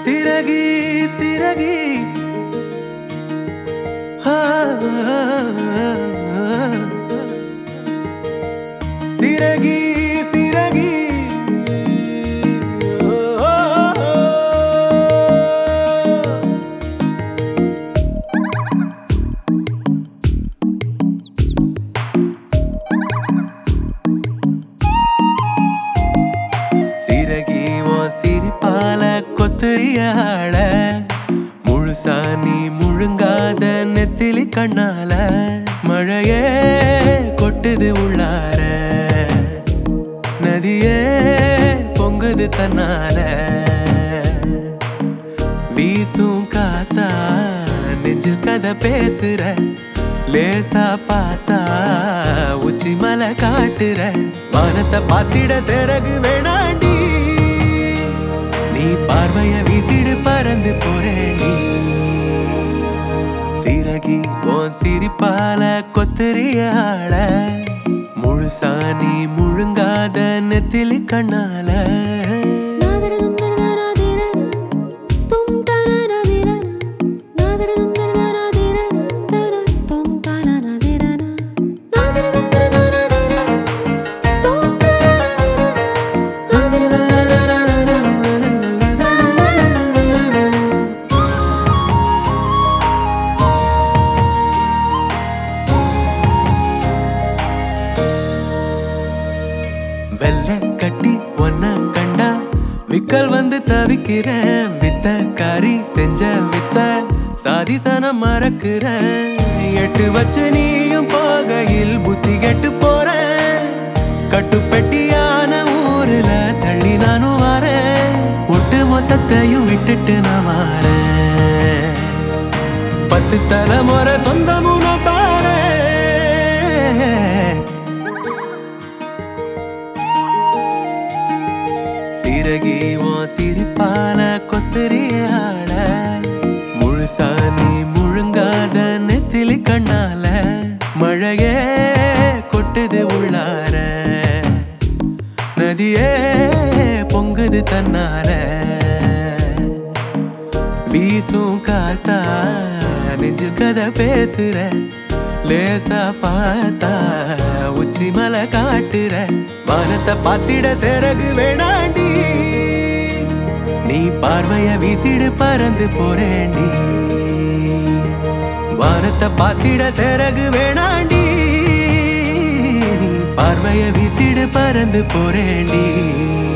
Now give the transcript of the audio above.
சிறகி சிறகி ஆ, சிறகி சிறகி ஓ, ஓ, ஓ. சிறகி ஓ சிரிப்பால கொத்துறியாட முழுசா நீ முழுங்காத நெத்திலி கண்ணால மழையே கொட்டுது உள்ளார நதியே பொங்குது தன்னால வீசும் காத்தா நெஞ்சில் கதை பேசுற லேசா பார்த்தா உச்சி மலை காட்டுற வானத்தை பாத்திட சிறகு வேணாண்டி நீ பார்வைய வீசிடு பறந்து போறேண்டி சிறகி உன் சிரிப்பால கொத்தறியாட முழுசா நீ முழுங்காத நெத்திலி கண்ணால நாதரதும் தரதராதிரன தும் தரரதிரன நாதரதும் தரதராதிரன தர தும் தரரதிரன நாதரதும் தரதராதிரன தும் தரரதிரன நாதரதும் தரதராதிரன வெள்ள கட்டி ஒன்ன கண்டா விக்கல் வந்து தவிக்கிறேன் வித்த காரி செஞ்ச வித்த சாதிசனம் மறக்கிறேன் எட்டு வச்சு நீயும் போகையில் புத்தி கெட்டு போறேன் கட்டுப்பெட்டியான ஊருல தள்ளி நானும் வரேன் ஒட்டு மொத்தத்தையும் விட்டுட்டு நான் வரேன் பத்து தலைமுறை சொந்தமும் நான் தாரேன் சிறகி உன் சிரிப்பால கொத்தறியாட முழுசா நீ முழுங்காத நெத்திலி கண்ணால மழையே கொட்டுது உள்ளார நதியே பொங்குது தன்னால வீசும் காத்தா நெஞ்சு கதை பேசுற லேசா பார்த்தா உச்சி மலை காட்டுற வானத்தை பாத்திட சிறகு வேணாண்டி நீ பார்வைய வீசிடு பறந்து போறேண்டி வானத்தை பாத்திட சிறகு வேணாண்டி நீ பார்வைய வீசிடு பறந்து போறேண்டி